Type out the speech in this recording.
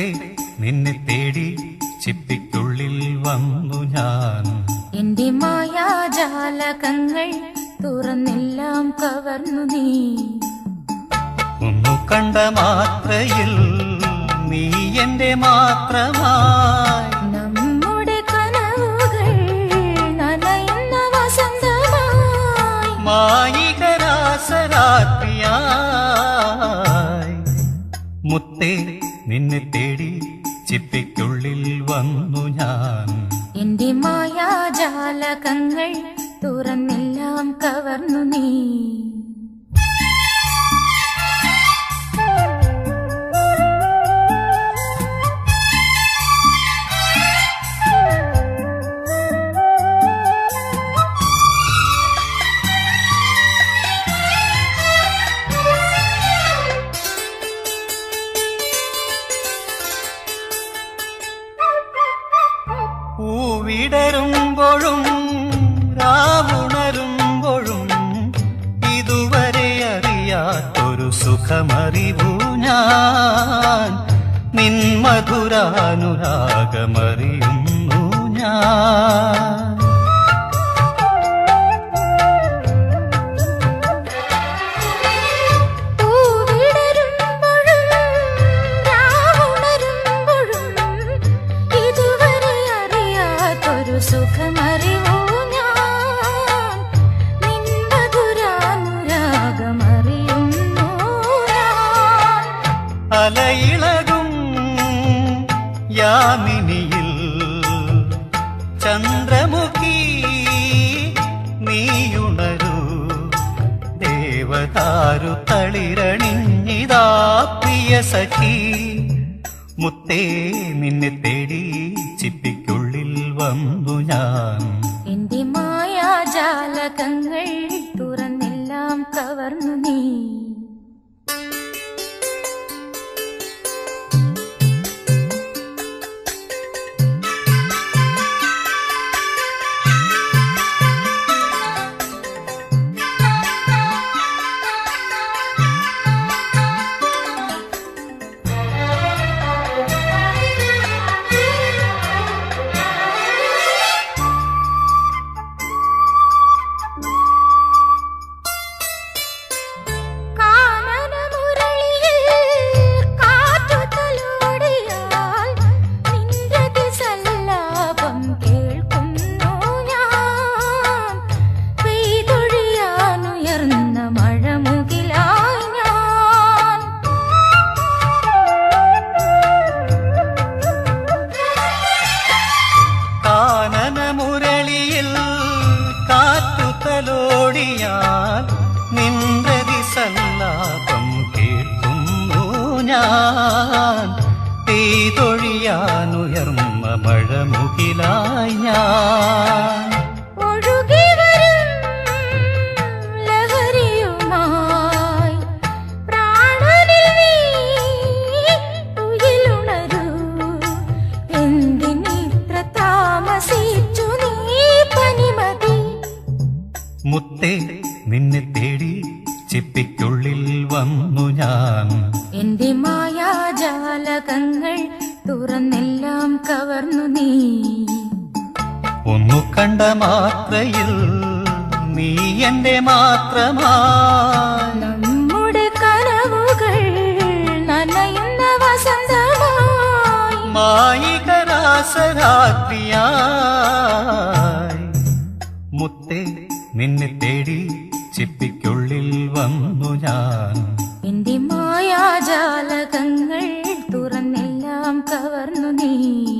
മുത്തേ നിന്നെ തേടി ചിപ്പിക്കുള്ളിൽ വന്നു ഞാൻ എന്റെ മായാജാലകങ്ങൾ തുറന്നെല്ലാം കവർന്നു നീ ഒന്നു കണ്ട മാത്രയിൽ നീ എന്റെ മാത്രമായി നമ്മുടെ കനവുകൾ നനയുന്ന വസന്തമായി മായികരാസരാത്രിയായി മുത്തേ നിന്നെ തേടി ചിപ്പിക്കുള്ളിൽ വന്നു ഞാൻ എന്റെ മായാജാലകങ്ങൾ തുറന്നെല്ലാം കവർന്നു നീ പൂവിടരുമ്പോഴും രാവുണരുമ്പോഴും ഇതുവരെ അറിയാത്തൊരു സുഖമറിവു ഞാൻ നിൻ മധുരാനുരാഗമറിയുന്നു ഞാൻ പൂവിടരുമ്പോഴും രാവുണരുമ്പോഴും ഇതുവരെ അറിയാത്തൊരു സുഖമറിവൂ ഞാൻ നിൻ മധുരാനുരാഗമറിയുന്നു ഞാൻ അലയിളകും യാമിനിയിൽ ചന്ദ്രമുഖി നീയുണരൂ ദേവതാരു തളിരണിഞ്ഞിതാ പ്രിയ സഖി മുത്തേ നിന്നെ തേടി ചിപ്പിക്കുള്ളിൽ വന്നു ഞാൻ എന്റെ മായാജാലകങ്ങൾ തുറന്നെല്ലാം കവർന്നു നീ കാനനമുരളിയിൽ കാറ്റു തലോടിയാൽ നിന്റെ ദിസല്ലാപം കേൾക്കുന്നു ഞാൻ പെയ്തൊഴിയാനുയർന്ന മഴമുകിലായി ഞാൻ കാനനമുരളിയിൽ കാറ്റു തലോടിയാൽ നിന്റെ സല്ലാപം കേൾക്കുന്നു ഞാൻ തീതൊഴിയാനുയർന്ന മഴമുകിലായി ഞാൻ ഒഴുകി വരും ലഹരിയുമായി പ്രാണനിൽ നീ തുയിലുണരൂ എന്തിനിത്ര താമസിച്ചു നീ പനിമതി മുത്തേ നിന്നെ തേടി ചിപ്പിക്കുള്ളിൽ വന്നു ഞാൻ എന്റെ മായാജാലകങ്ങൾ തുറന്നെല്ലാം കവർന്നു നീ ഒന്നു കണ്ട മാത്രയിൽ നീ എന്റെ മാത്രമായി നമ്മുടെ കനവുകൾ നനയുന്ന വസന്തമായി മായികരാസരാത്രിയായി മുത്തേ നിന്നെ തേടി ചിപ്പിക്കുള്ളിൽ വന്നു ഞാൻ എന്റെ മായാജാലകങ്ങൾ തുറന്നെല്ലാം കവർന്നു നീ